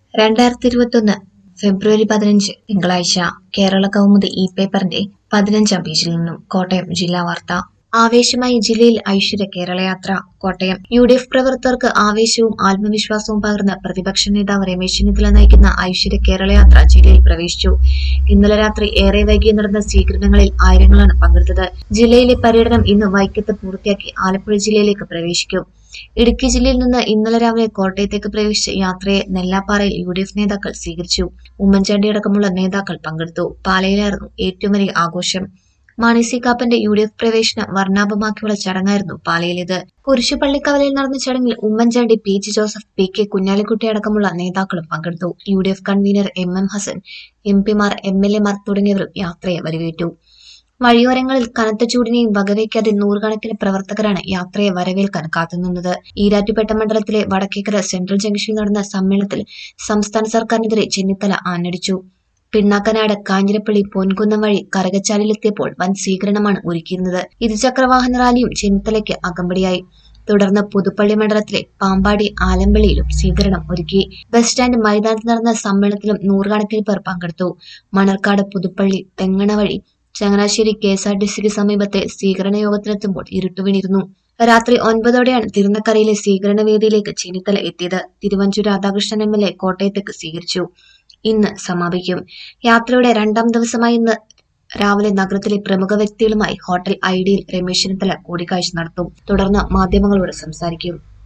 രണ്ടായിരത്തി ഇരുപത്തൊന്ന് ഫെബ്രുവരി പതിനഞ്ച് തിങ്കളാഴ്ച കേരള കൗമുദി ഇ പേപ്പറിന്റെ പതിനഞ്ചാം പേജിൽ നിന്നും കോട്ടയം ജില്ലാ വാർത്ത ആവേശമായി ജില്ലയിൽ Aishwarya Kerala Yatra Kottayam U D F പ്രവർത്തകർക്ക് ആവേശവും ആത്മവിശ്വാസവും പകർന്ന് പ്രതിപക്ഷ നേതാവ് രമേശ് ചെന്നിത്തല നയിക്കുന്ന ഐശ്വര്യ കേരളയാത്ര ജില്ലയിൽ പ്രവേശിച്ചു ഇന്നലെ രാത്രി ഏറെ വൈകി നടന്ന സ്വീകരണങ്ങളിൽ ആയിരങ്ങളാണ് പങ്കെടുത്തത് ജില്ലയിലെ പര്യടനം ഇന്ന് വൈക്കത്ത് പൂർത്തിയാക്കി ആലപ്പുഴ ജില്ലയിലേക്ക് പ്രവേശിക്കും ഇടുക്കി ജില്ലയിൽ നിന്ന് ഇന്നലെ രാവിലെ കോട്ടയത്തേക്ക് പ്രവേശിച്ച യാത്രയെ നെല്ലാപ്പാറയിൽ യു ഡി എഫ് നേതാക്കൾ സ്വീകരിച്ചു ഉമ്മൻചാണ്ടി അടക്കമുള്ള നേതാക്കൾ പങ്കെടുത്തു പാലയിലായിരുന്നു ഏറ്റവും വലിയ ആഘോഷം മാണി സി കാപ്പന്റെ യു ഡി എഫ് പ്രവേശനം വർണ്ണാഭമാക്കിയുള്ള ചടങ്ങായിരുന്നു പാലയിലേത് കുരിശുപള്ളിക്കവലയിൽ നടന്ന ചടങ്ങിൽ Oommen Chandy P J Joseph P K Kunhalikutty അടക്കമുള്ള നേതാക്കളും പങ്കെടുത്തു U D F convener M M Hassan M പിമാർ എം എൽ എമാർ തുടങ്ങിയവരും യാത്രയെ വരവേറ്റു വഴിയോരങ്ങളിൽ കനത്ത ചൂടിനെയും വകവയ്ക്കാതെ നൂറുകണക്കിന് പ്രവർത്തകരാണ് യാത്രയെ വരവേൽക്കാൻ കാത്തുനിന്നത് ഈരാറ്റുപേട്ട മണ്ഡലത്തിലെ വടക്കേക്കര സെൻട്രൽ ജംഗ്ഷനിൽ നടന്ന സമ്മേളനത്തിൽ സംസ്ഥാന സർക്കാരിനെതിരെ ചെന്നിത്തല ആഞ്ഞടിച്ചു പിണ്ണാക്കനാട് കാഞ്ഞിരപ്പള്ളി പൊൻകുന്നം വഴി കരകച്ചാലിലെത്തിയപ്പോൾ വൻ സ്വീകരണമാണ് ഒരുക്കിയിരുന്നത് ഇരുചക്രവാഹന റാലിയും ചെന്നിത്തലയ്ക്ക് അകമ്പടിയായി തുടർന്ന് പുതുപ്പള്ളി മണ്ഡലത്തിലെ പാമ്പാടി ആലമ്പള്ളിയിലും സ്വീകരണം ഒരുക്കി ബസ് സ്റ്റാൻഡ് മൈതാനത്ത് നടന്ന സമ്മേളനത്തിലും നൂറുകണക്കിന് പേർ പങ്കെടുത്തു മണർക്കാട് പുതുപ്പള്ളി തെങ്ങണ വഴി Changanassery K S R T സിക്ക് സമീപത്തെ സ്വീകരണ യോഗത്തിനെത്തുമ്പോൾ ഇരുട്ടുവീണിരുന്നു രാത്രി ഒൻപതോടെയാണ് തിരുനക്കരയിലെ സ്വീകരണ വേദിയിലേക്ക് ചെന്നിത്തല എത്തിയത് Thiruvanchoor Radhakrishnan M L A കോട്ടയത്തേക്ക് സ്വീകരിച്ചു ഇന്ന് സമാപിക്കും യാത്രയുടെ രണ്ടാം ദിവസമായ ഇന്ന് രാവിലെ നഗരത്തിലെ പ്രമുഖ വ്യക്തികളുമായി ഹോട്ടൽ ഐഡിയിൽ രമേശ് ചെന്നിത്തല കൂടിക്കാഴ്ച നടത്തും തുടർന്ന് മാധ്യമങ്ങളോട് സംസാരിക്കും